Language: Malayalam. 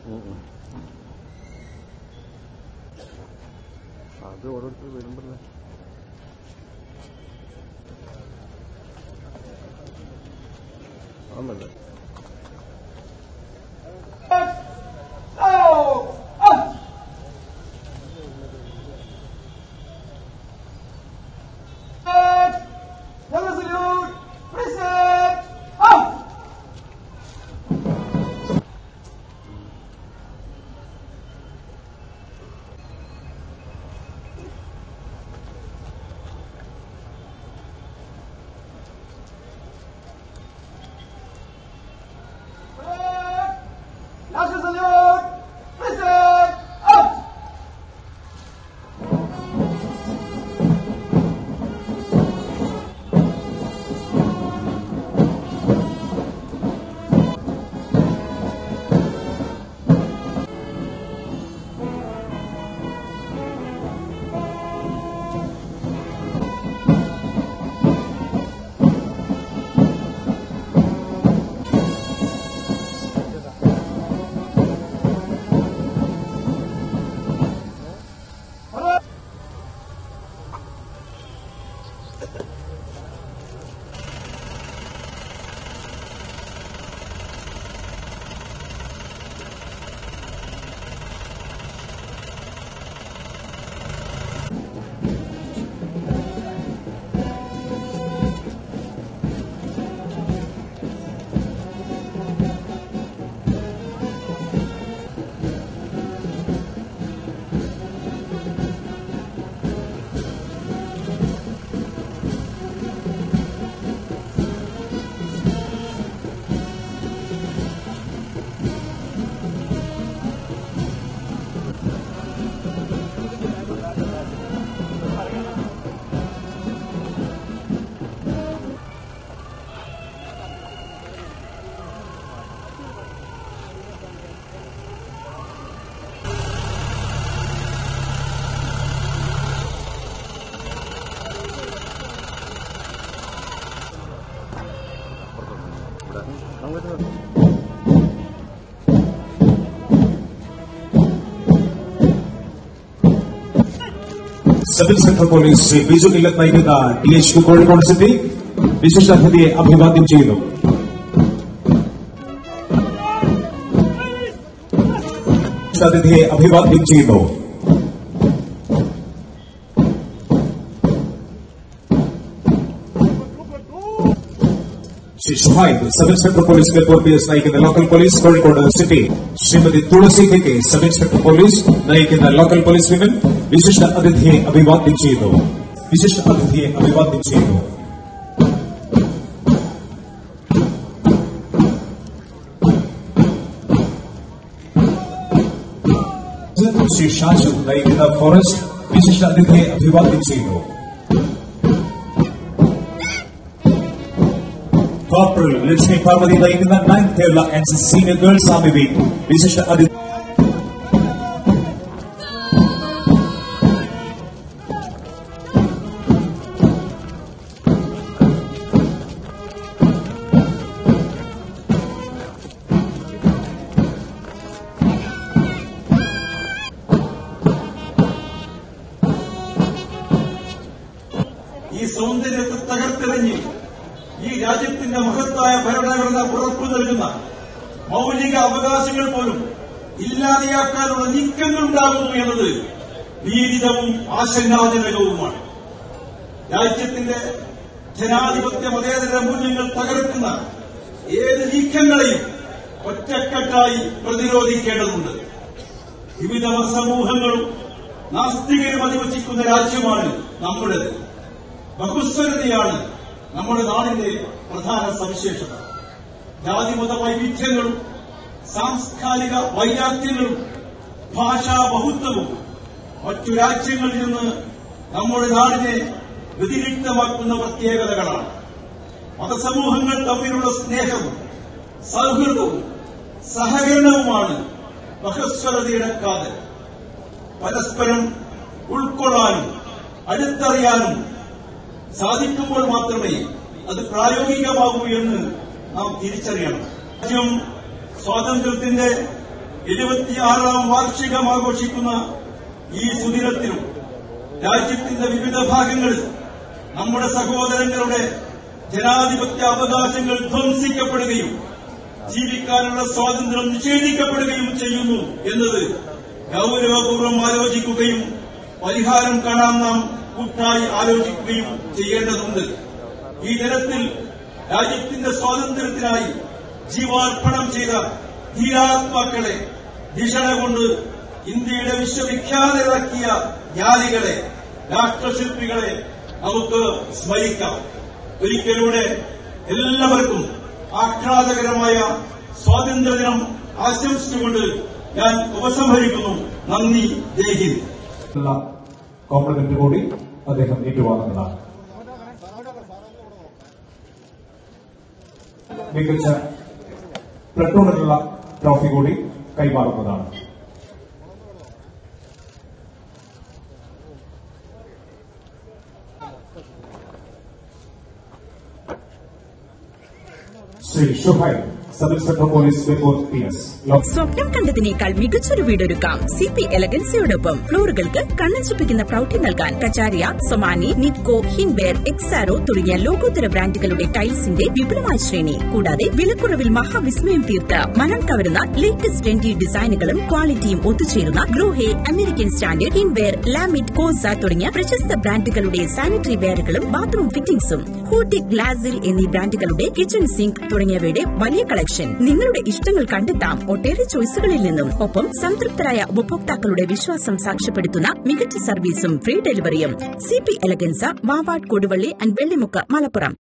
അത് ഓരോരുത്തർ വരുമ്പോഴേ ആന്നല്ലേ ഇവിടെ അങ്ങോട്ട് civil central police Shri Biju Illath നയിക്കുന്ന D H Q Kozhikode city വിശിഷ്ട അതിഥിയെ അഭിവാദ്യം ചെയ്യുന്നു വിശിഷ്ട അതിഥിയെ അഭിവാദ്യം ചെയ്യുന്നു Shri Shuhaib sub inspector police Beypore P S നയിക്കുന്ന local police Kozhikode city Shrimati Thulasi K K sub inspector police നയിക്കുന്ന ലോക്കൽ പോലീസ് വിമൻ വിശിഷ്ട അതിഥിയെ അഭിവാദ്യം ചെയ്യുന്നു വിശിഷ്ട അതിഥിയെ അഭിവാദ്യം ചെയ്യുന്നു ശ്രീ ഷാജു നയിക്കുന്ന ഫോറസ്റ്റ് വിശിഷ്ട അതിഥിയെ അഭിവാദ്യം ചെയ്യുന്നു കോർപ്പറൽ ലക്ഷ്മി പാർവതി നയിക്കുന്ന ninth Kerala and senior girls army week വിശിഷ്ട അതിഥി ഈ സൗന്ദര്യത്തെ തകർത്തെറിഞ്ഞ് ഈ രാജ്യത്തിന്റെ മഹത്തായ ഭരണഘടന ഉറപ്പു നൽകുന്ന മൌലിക അവകാശങ്ങൾ പോലും ഇല്ലാതെയാക്കാനുള്ള നീക്കങ്ങൾ ഉണ്ടാകുന്നു എന്നത് ഭീതിതവും ആശങ്കാജനകവുമാണ് രാജ്യത്തിന്റെ ജനാധിപത്യ മതേതര മൂല്യങ്ങൾ തകർക്കുന്ന ഏത് നീക്കങ്ങളെയും ഒറ്റക്കെട്ടായി പ്രതിരോധിക്കേണ്ടതുണ്ട് വിവിധ സമൂഹങ്ങളും നാസ്തികരും അധിവസിക്കുന്ന രാജ്യമാണ് നമ്മുടേത് ബഹുസ്വരതയാണ് നമ്മുടെ നാടിന്റെ പ്രധാന സവിശേഷത ജാതിമത വൈവിധ്യങ്ങളും സാംസ്കാരിക വൈരാഗ്യങ്ങളും ഭാഷാ ബഹുത്വവും മറ്റു രാജ്യങ്ങളിൽ നിന്ന് നമ്മുടെ നാടിനെ വ്യതിരിക്തമാക്കുന്ന പ്രത്യേകതകളാണ് മതസമൂഹങ്ങൾ തമ്മിലുള്ള സ്നേഹവും സൗഹൃദവും സഹകരണവുമാണ് ബഹസ്വരതയുടെ കാതൽ പരസ്പരം ഉൾക്കൊള്ളാനും അടുത്തറിയാനും സാധിക്കുമ്പോൾ മാത്രമേ അത് പ്രായോഗികമാകൂ എന്ന് നാം തിരിച്ചറിയണം രാജ്യം സ്വാതന്ത്ര്യത്തിന്റെ എഴുപത്തിയാറാം വാർഷികം ആഘോഷിക്കുന്ന ഈ സുദിനത്തിലും രാജ്യത്തിന്റെ വിവിധ ഭാഗങ്ങളിൽ നമ്മുടെ സഹോദരങ്ങളുടെ ജനാധിപത്യ അവകാശങ്ങൾ ധ്വംസിക്കപ്പെടുകയും ജീവിക്കാനുള്ള സ്വാതന്ത്ര്യം നിഷേധിക്കപ്പെടുകയും ചെയ്യുന്നു എന്നത് ഗൌരവപൂർവ്വം ആലോചിക്കുകയും പരിഹാരം കാണാൻ നാം കൂട്ടായി ആലോചിക്കുകയും ചെയ്യേണ്ടതുണ്ട് ഈ ദിനത്തിൽ രാജ്യത്തിന്റെ സ്വാതന്ത്ര്യത്തിനായി ജീവാർപ്പണം ചെയ്ത ധീരാത്മാക്കളെ ധിഷണ കൊണ്ട് ഇന്ത്യയുടെ വിശ്വവിഖ്യാതരാക്കിയ ജ്ഞാനികളെ രാഷ്ട്രശില്പികളെ നമുക്ക് സ്മരിക്കാം ഒരിക്കലൂടെ എല്ലാവർക്കും ആഹ്ലാദകരമായ സ്വാതന്ത്ര്യദിനം ആശംസിച്ചുകൊണ്ട് ഞാൻ ഉപസംഹരിക്കുന്നു നന്ദി ജയ് ഹിന്ദ് ഉള്ള കോംപ്ലിമെന്റ് കൂടി അദ്ദേഹം ഏറ്റുവാങ്ങുന്നതാണ് മികച്ച പ്ലട്ടൂണിനുള്ള ട്രോഫി കൂടി കൈമാറുന്നതാണ് Shri Shuhaib sub inspector police Beypore P S സ്വപ്നം കണ്ടതിനേക്കാൾ മികച്ചൊരു വീടൊരുക്കാം സി പി എലഗൻസിയോടൊപ്പം ഫ്ലോറുകൾക്ക് കണ്ണഞ്ചിപ്പിക്കുന്ന പ്രൗഢി നൽകാൻ കച്ചാരിയ സൊമാനി നിറ്റ്കോ ഹിൻബെയർ എക്സാരോ തുടങ്ങിയ ലോകോത്തര ബ്രാൻഡുകളുടെ ടൈൽസിന്റെ വിപുലമായ ശ്രേണി കൂടാതെ വിലക്കുറവിൽ മഹാവിസ്മയം തീർത്ത മനം കവരുന്ന ലേറ്റസ്റ്റ് ട്രെൻഡി ഡിസൈനുകളും ക്വാളിറ്റിയും ഒത്തുചേരുന്ന ഗ്രൂഹെ അമേരിക്കൻ സ്റ്റാൻഡേർഡ് ഹിൻബെയർ ലാമിറ്റ് കോസ തുടങ്ങിയ പ്രശസ്ത ബ്രാൻഡുകളുടെ സാനിറ്ററി വെയറുകളും ബാത്റൂം ഫിറ്റിംഗ്സും ഹൂട്ടി ഗ്ലാസിൽ എന്നീ ബ്രാൻഡുകളുടെ കിച്ചൺ സിങ്ക് തുടങ്ങിയവയുടെ വലിയ കളക്ഷൻ നിങ്ങളുടെ ഇഷ്ടങ്ങൾ കണ്ടെത്താം ഒട്ടേറെ ചോയ്സുകളിൽ നിന്നും ഒപ്പം സംതൃപ്തരായ ഉപഭോക്താക്കളുടെ വിശ്വാസം സാക്ഷ്യപ്പെടുത്തുന്ന മികച്ച സർവീസും ഫ്രീ ഡെലിവറിയും C P elegance Vavad Koduvally and Vellimukku Malappuram